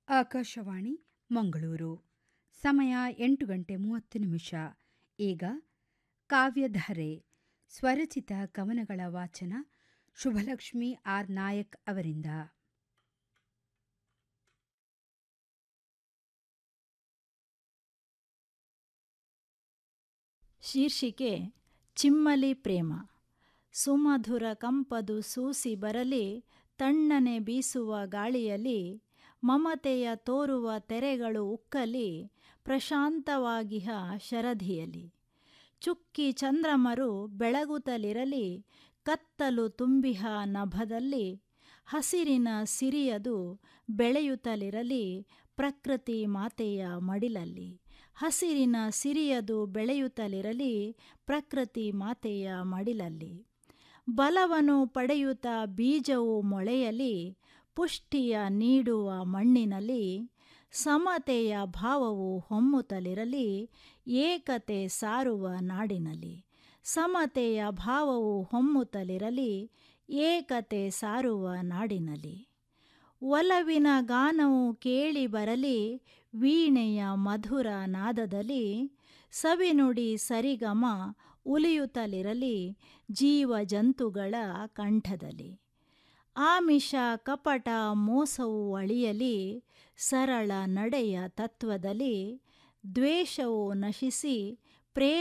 ಆಕಾಶವಾಣಿ ಮಂಗಳೂರು ಸಮಯ ಎಂಟು ಗಂಟೆ ಮೂವತ್ತು ನಿಮಿಷ ಈಗ ಕಾವ್ಯಧಾರೆ ಸ್ವರಚಿತ ಕವನಗಳ ವಾಚನ ಶುಭಲಕ್ಷ್ಮಿ ಆರ್ ನಾಯಕ್ ಅವರಿಂದ ಶೀರ್ಷಿಕೆ ಚಿಮ್ಮಲಿ ಪ್ರೇಮ ಸುಮಧುರ ಕಂಪದು ಸೂಸಿ ಬರಲಿ ತಣ್ಣನೆ ಬೀಸುವ ಗಾಳಿಯಲ್ಲಿ ಮಮತೆಯ ತೋರುವ ತೆರೆಗಳು ಉಕ್ಕಲಿ ಪ್ರಶಾಂತವಾಗಿಹ ಶರಧಿಯಲಿ ಚುಕ್ಕಿ ಚಂದ್ರಮರು ಬೆಳಗುತ್ತಲಿರಲಿ ಕತ್ತಲು ತುಂಬಿಹ ನಭದಲ್ಲಿ ಹಸಿರಿನ ಸಿರಿಯದು ಬೆಳೆಯುತ್ತಲಿರಲಿ ಪ್ರಕೃತಿ ಮಾತೆಯ ಮಡಿಲಲ್ಲಿ ಹಸಿರಿನ ಸಿರಿಯದು ಬೆಳೆಯುತ್ತಲಿರಲಿ ಪ್ರಕೃತಿ ಮಾತೆಯ ಮಡಿಲಲ್ಲಿ ಬಲವನ್ನು ಪಡೆಯುತ್ತಾ ಬೀಜವು ಮೊಳೆಯಲಿ ಪುಷ್ಟಿಯ ನೀಡುವ ಮಣ್ಣಿನಲ್ಲಿ ಸಮತೆಯ ಭಾವವು ಹೊಮ್ಮುತ್ತಲಿರಲಿ ಏಕತೆ ಸಾರುವ ನಾಡಿನಲ್ಲಿ ಸಮತೆಯ ಭಾವವು ಹೊಮ್ಮುತ್ತಲಿರಲಿ ಏಕತೆ ಸಾರುವ ನಾಡಿನಲ್ಲಿ ಒಲವಿನ ಗಾನವು ಕೇಳಿ ಬರಲಿ ವೀಣೆಯ ಮಧುರ ನಾದದಲ್ಲಿ ಸವಿನುಡಿ ಸರಿಗಮ ಉಲಿಯುತ್ತಲಿರಲಿ ಜೀವ ಜಂತುಗಳ ಕಂಠದಲ್ಲಿ ಆಮಿಷ ಕಪಟ ಮೋಸವು ಅಳಿಯಲಿ ಸರಳ ನಡೆಯ ತತ್ವದಲ್ಲಿ ದ್ವೇಷವು ನಶಿಸಿ ಪ್ರೇಮ